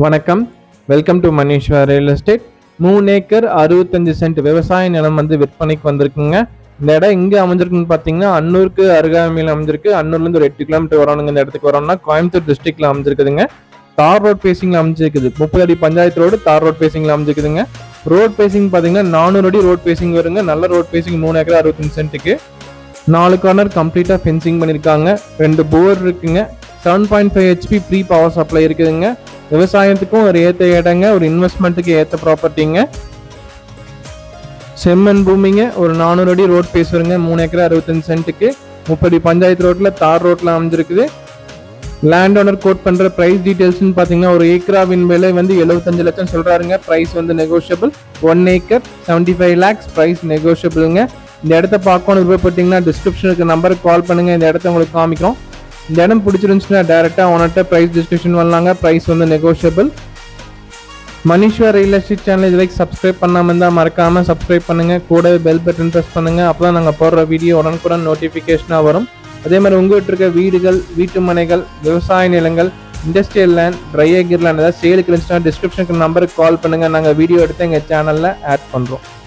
வணக்கம் welcome to Maniswa real estate மூணு acre அறுபத்தஞ்சு சென்ட் விவசாய நிலம் வந்து விற்பனைக்கு வந்திருக்குங்க இந்த இடம் எங்கே அமைஞ்சிருக்குன்னு பார்த்தீங்கன்னா அன்னூருக்கு அருகாமையில் அமைஞ்சிருக்கு அன்னூர்லேருந்து ஒரு எட்டு கிலோமீட்டர் வரணுங்க இந்த இடத்துக்கு வரோம்னா கோயம்புத்தூர் டிஸ்ட்ரிக்ட்ல அமைஞ்சிருக்குதுங்க தார் ரோட் பேசிங்ல அமைஞ்சிருக்குது முப்பது அடி பஞ்சாயத்து ரோடு தார் ரோட் பேசிங்ல அமைஞ்சிருக்குதுங்க ரோட் பேசிங் பார்த்தீங்கன்னா நானூறு அடி ரோட் பேசிங் வருங்க நல்ல ரோட் பேசிங் மூணு ஏக்கர் அறுபத்தஞ்சு சென்ட்டுக்கு நாலு கார்னர் கம்ப்ளீட்டாக ஃபென்சிங் பண்ணியிருக்காங்க ரெண்டு போர் இருக்குங்க seven point five HP free power supply இருக்குதுங்க விவசாயத்துக்கும் ஒரு ஏற்ற இடங்க ஒரு இன்வெஸ்ட்மெண்ட்டுக்கு ஏற்ற ப்ராப்பர்ட்டிங்க செம்மண் பூமிங்க ஒரு நானூறு அடி ரோட் பேஸ் வருங்க மூணு ஏக்கர் அறுபத்தஞ்சு சென்ட்டுக்கு முப்பது பஞ்சாயத்து ரோட்டில் தார் ரோட்டில் அமைஞ்சிருக்குது லேண்ட் ஓனர் கோட் பண்ணுற ப்ரைஸ் டீட்டெயில்ஸ்னு பார்த்தீங்கன்னா ஒரு ஏக்கராவின் விலை வந்து எழுபத்தஞ்சு லட்சம் சொல்கிறாருங்க ப்ரைஸ் வந்து negotiable one acre seventy five lakhs price நெகோஷியபிளுங்க இந்த இடத்த பார்க்கணும் விருப்பப்பட்டீங்கன்னா டிஸ்கிரிப்ஷனுக்கு நம்பருக்கு கால் பண்ணுங்கள் இந்த இடத்த உங்களுக்கு காமிக்கிறோம் இந்த இடம் பிடிச்சிருந்துச்சுன்னா டேரெக்டாக ஓனர்கிட்ட ப்ரைஸ் டிஸ்கஷன் பண்ணலாங்க ப்ரைஸ் வந்து நெகோஷியபிள் மனிஷ்வா ரியல் எஸ்டேட் சேனல் இது வரைக்கும் சப்ஸ்கிரைப் பண்ணாமல் இருந்தால் மறக்காமல் சப்ஸ்கிரைப் பண்ணுங்கள் கூட பெல் பட்டன் ப்ரெஸ் பண்ணுங்கள் அப்போ தான் நாங்கள் போடுற வீடியோ உடனுக்குடன் நோட்டிஃபிகேஷனாக வரும் அதே மாதிரி உங்கள்கிட்ட இருக்க வீடுகள் வீட்டு மனைகள் விவசாய நிலங்கள் industrial land dry acre land ஏதாவது சேலுக்கு இருந்துச்சுன்னா டிஸ்கிரிப்ஷனுக்கு நம்பருக்கு கால் பண்ணுங்கள் நாங்கள் வீடியோ எடுத்து எங்கள் சேனலில் ஆட் பண்ணுறோம்